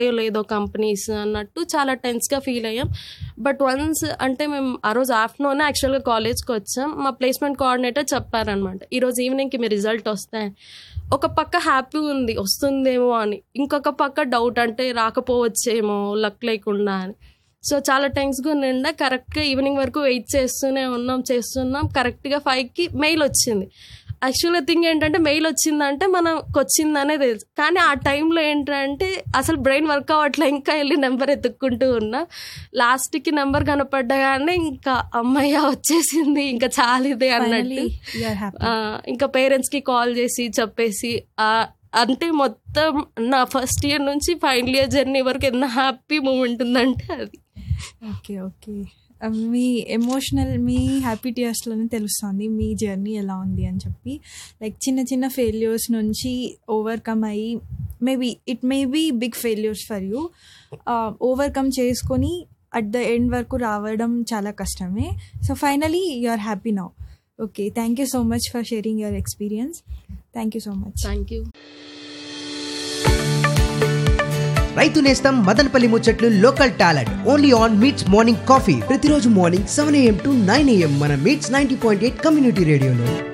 లేదో కంపెనీస్ అన్నట్టు చాలా టెన్స్గా ఫీల్ అయ్యాం బట్ వన్స్ అంటే మేము ఆ రోజు ఆఫ్టర్నూన్ యాక్చువల్గా కాలేజ్కి వచ్చాం మా ప్లేస్మెంట్ కోఆర్డినేటర్ చెప్పారనమాట ఈరోజు ఈవినింగ్కి మీ రిజల్ట్ వస్తాయి ఒక పక్క హ్యాపీ ఉంది వస్తుందేమో అని ఇంకొక పక్క డౌట్ అంటే రాకపోవచ్చేమో లక్ లేకుండా అని సో చాలా టెన్స్గా నిండా కరెక్ట్గా ఈవినింగ్ వరకు వెయిట్ చేస్తూనే ఉన్నాం చేస్తున్నాం కరెక్ట్గా ఫైవ్కి మెయిల్ వచ్చింది యాక్చువల్గా థింగ్ ఏంటంటే మెయిల్ వచ్చిందంటే మనకు వచ్చిందనే తెలుసు కానీ ఆ టైంలో ఏంటంటే అసలు బ్రెయిన్ వర్క్ అవ్వట్లే ఇంకా వెళ్ళి నెంబర్ ఎత్తుక్కుంటూ ఉన్నా లాస్ట్కి నెంబర్ కనపడ్డగానే ఇంకా అమ్మయ్య వచ్చేసింది ఇంకా చాలిదే అన్నట్టు Finally, you are happy. ఆ, ఇంకా పేరెంట్స్కి కాల్ చేసి చెప్పేసి ఆ, అంటే మొత్తం నా ఫస్ట్ ఇయర్ నుంచి ఫైనల్ ఇయర్ జర్నీ వరకు ఎంత హ్యాపీ మూమెంట్ ఉందంటే అది ఓకే ఓకే మీ ఎమోషనల్ మీ హ్యాపీ టీయర్స్లోనే తెలుస్తుంది మీ జర్నీ ఎలా ఉంది అని చెప్పి లైక్ చిన్న చిన్న ఫెయిల్యూర్స్ నుంచి ఓవర్కమ్ అయ్యి maybe it may be big failures for you overcome చేసుకొని అట్ ద ఎండ్ వరకు రావడం చాలా కష్టమే so finally you are happy now okay thank you so much for sharing your experience thank you so much thank you రైతు నేస్తం మదనపల్లి ముచ్చట్లు local talent only on meets morning coffee ప్రతిరోజు morning seven AM to nine AM మన meets ninety point eight community రేడియోలో